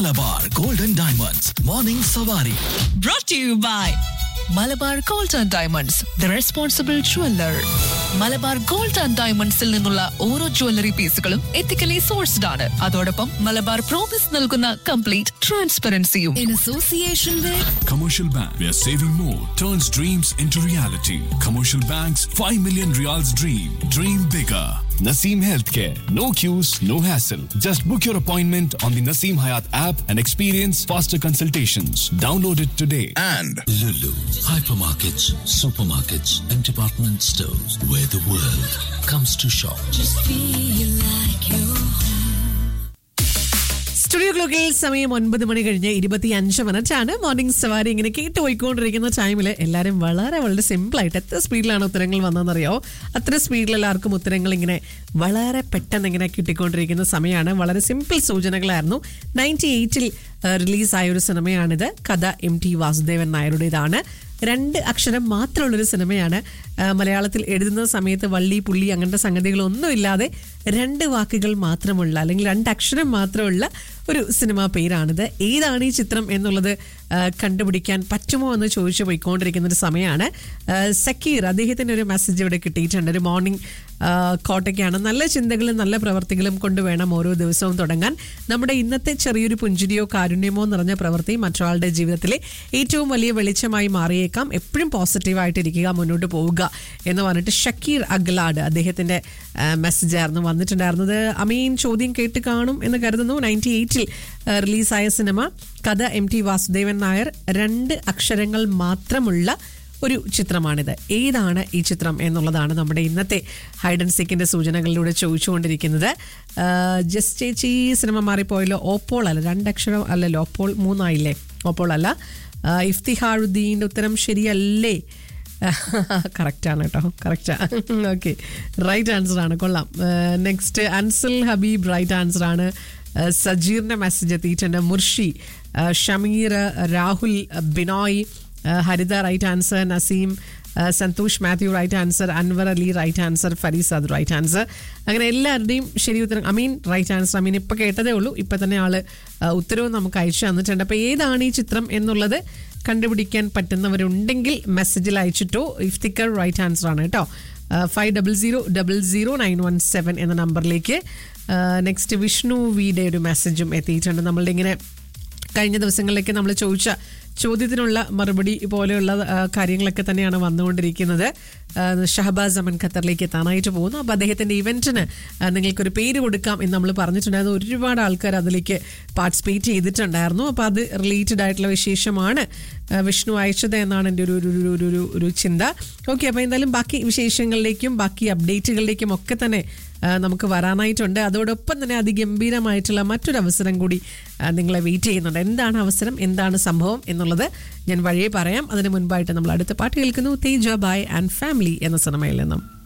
Malabar golden diamonds morning സവാരി brought to you by Malabar gold and diamonds the responsible jeweller Malabar gold and ഡയമണ്ട്സിൽ നിന്നുള്ള ഓരോ jewellery പീസുകളും ethically sourced ആണ് അതോടൊപ്പം മലബാർ പ്രോമിസ് നൽകുന്ന കംപ്ലീറ്റ് ട്രാൻസ്പെറൻസിയും in association with Commercial Bank, where saving more turns dreams into reality. Commercial Bank's 5 million reals dream. Dream bigger. Naseem Healthcare. No queues, no hassle. Just book your appointment on the Naseem Hayat app and experience faster consultations. Download it today. and Lulu, hypermarkets, supermarkets, and department stores where the world comes to shop. Studio ക്ലോക്കിൽ സമയം ഒൻപത് മണി കഴിഞ്ഞ് ഇരുപത്തി അഞ്ച് minute ആണ് morning സവാരി ഇങ്ങനെ കേട്ട് പോയിക്കൊണ്ടിരിക്കുന്ന ടൈമിൽ എല്ലാവരും വളരെ വളരെ സിമ്പിളായിട്ട് എത്ര സ്പീഡിലാണ് ഉത്തരങ്ങൾ വന്നതെന്നറിയോ അത്ര സ്പീഡിൽ എല്ലാവർക്കും ഉത്തരങ്ങൾ ഇങ്ങനെ വളരെ പെട്ടെന്ന് ഇങ്ങനെ കിട്ടിക്കൊണ്ടിരിക്കുന്ന സമയമാണ് വളരെ സിമ്പിൾ സൂചനകളായിരുന്നു നയൻറ്റി എയ്റ്റിൽ റിലീസായ ഒരു സിനിമയാണിത് കഥ എം ടി വാസുദേവൻ നായരുടേതാണ് രണ്ട് അക്ഷരം മാത്രമുള്ളൊരു സിനിമയാണ് ആ, മലയാളത്തിൽ എഴുതുന്ന സമയത്ത് വള്ളി പുള്ളി അങ്ങനത്തെ സംഗതികളൊന്നുമില്ലാതെ രണ്ട് വാക്കുകൾ മാത്രമുള്ള അല്ലെങ്കിൽ രണ്ട് അക്ഷരം മാത്രമുള്ള ഒരു സിനിമാ പേരാണിത് ഏതാണ് ഈ ചിത്രം എന്നുള്ളത് ആ, കണ്ടുപിടിക്കാൻ പറ്റുമോ എന്ന് ചോദിച്ചു പോയിക്കൊണ്ടിരിക്കുന്ന ഒരു സമയമാണ് ആ, സക്കീർ അദ്ദേഹത്തിന് ഒരു മെസ്സേജ് ഇവിടെ കിട്ടിയിട്ടുണ്ട് ഒരു മോർണിംഗ് കോട്ടയ്ക്കാണ് നല്ല ചിന്തകളും നല്ല പ്രവർത്തികളും കൊണ്ട് വേണം ഓരോ ദിവസവും തുടങ്ങാൻ നമ്മുടെ ഇന്നത്തെ ചെറിയൊരു പുഞ്ചിരിയോ കാരുണ്യമോ നിറഞ്ഞ പ്രവൃത്തി മറ്റൊരാളുടെ ജീവിതത്തിലെ ഏറ്റവും വലിയ വെളിച്ചമായി മാറിയേക്കാം എപ്പോഴും പോസിറ്റീവായിട്ടിരിക്കുക മുന്നോട്ട് പോവുക എന്ന് പറഞ്ഞിട്ട് ഷക്കീർ അഗ്ലാഡ് അദ്ദേഹത്തിന്റെ മെസ്സേജ് ആയിരുന്നു വന്നിട്ടുണ്ടായിരുന്നത് അമീൻ ചോദ്യം കേട്ട് കാണും എന്ന് കരുതുന്നു നയൻറ്റി എയ്റ്റിൽ റിലീസായ സിനിമ കഥ എം ടി വാസുദേവൻ നായർ രണ്ട് അക്ഷരങ്ങൾ മാത്രമുള്ള ഒരു ചിത്രമാണിത് ഏതാണ് ഈ ചിത്രം എന്നുള്ളതാണ് നമ്മുടെ ഇന്നത്തെ ഹൈഡ് ആൻഡ് സീക്കിന്റെ സൂചനകളിലൂടെ ചോദിച്ചുകൊണ്ടിരിക്കുന്നത് ആ, ജസ്റ്റ് ചേച്ചി സിനിമ മാറിപ്പോയല്ലോ ഓപ്പോൾ അല്ല രണ്ടക്ഷരം അല്ലല്ലോ ഓപ്പോൾ മൂന്നായില്ലേ ഓപ്പോൾ അല്ല ആ, ഇഫ്തിഹാറുദ്ദീൻ്റെ ഉത്തരം ശരിയല്ലേ കറക്റ്റാണ് കേട്ടോ കറക്റ്റാ ഓക്കെ റൈറ്റ് ആൻസർ ആണ് കൊള്ളാം next Ansal Habeeb right answer ആണ് ആ, സജീറിന്റെ മെസ്സേജ് എത്തിയിട്ടുണ്ട് മുർഷി ആ, ഷമീർ രാഹുൽ ബിനോയ് ആ, ഹരിത റൈറ്റ് ആൻസർ നസീം ആ, Santhosh Mathew right answer Anwar Ali right answer Fareezad right answer അങ്ങനെ എല്ലാവരുടെയും ശരി ഉത്തരം അമീൻ റൈറ്റ് ആൻസർ അമീൻ ഇപ്പം കേട്ടതേ ഉള്ളൂ ഇപ്പം തന്നെ ആള് ആ, ഉത്തരവും നമുക്ക് അയച്ചു തന്നിട്ടുണ്ട് അപ്പോൾ ഏതാണ് ഈ ചിത്രം എന്നുള്ളത് കണ്ടുപിടിക്കാൻ പറ്റുന്നവരുണ്ടെങ്കിൽ മെസ്സേജിൽ അയച്ചിട്ടോ ഇഫ്തിക്കർ റൈറ്റ് ആൻസർ ആണ് കേട്ടോ five double zero double zero nine one seven എന്ന നമ്പറിലേക്ക് നെക്സ്റ്റ് വിഷ്ണു വിയുടെ ഒരു മെസ്സേജും എത്തിയിട്ടുണ്ട് നമ്മളുടെ ഇങ്ങനെ കഴിഞ്ഞ ദിവസങ്ങളിലേക്ക് നമ്മൾ ചോദിച്ച ചോദ്യത്തിനുള്ള മറുപടി പോലെയുള്ള ആ, കാര്യങ്ങളൊക്കെ തന്നെയാണ് വന്നുകൊണ്ടിരിക്കുന്നത് ആ, ഷഹബാസ് അമൻ ഖത്തറിലേക്ക് എത്താനായിട്ട് പോകുന്നു അപ്പോൾ അദ്ദേഹത്തിൻ്റെ ഇവൻറ്റിന് നിങ്ങൾക്കൊരു പേര് കൊടുക്കാം എന്ന് നമ്മൾ പറഞ്ഞിട്ടുണ്ടായിരുന്നു ഒരുപാട് ആൾക്കാർ അതിലേക്ക് പാർട്ടിസിപ്പേറ്റ് ചെയ്തിട്ടുണ്ടായിരുന്നു അപ്പോൾ അത് റിലേറ്റഡ് ആയിട്ടുള്ള വിശേഷമാണ് ആ, വിഷ്ണു അയച്ചത് എന്നാണ് എൻ്റെ ഒരു ഒരു ഒരു- ഒരു ഒരു ഒരു ചിന്ത ഓക്കെ അപ്പോൾ എന്തായാലും ബാക്കി വിശേഷങ്ങളിലേക്കും ബാക്കി അപ്ഡേറ്റുകളിലേക്കും ഒക്കെ തന്നെ ആ, നമുക്ക് വരാനായിട്ടുണ്ട് അതോടൊപ്പം തന്നെ അതിഗംഭീരമായിട്ടുള്ള മറ്റൊരു അവസരം കൂടി ആ, നിങ്ങളെ വെയിറ്റ് ചെയ്യുന്നുണ്ട് എന്താണ് അവസരം എന്താണ് സംഭവം എന്നുള്ളത് ഞാൻ വഴിയെ പറയാം അതിന് മുൻപായിട്ട് നമ്മൾ അടുത്ത പാട്ട് കേൾക്കുന്നു തേജ ബായ് ആൻഡ് ഫാമിലി എന്ന സിനിമയിൽ നിന്നും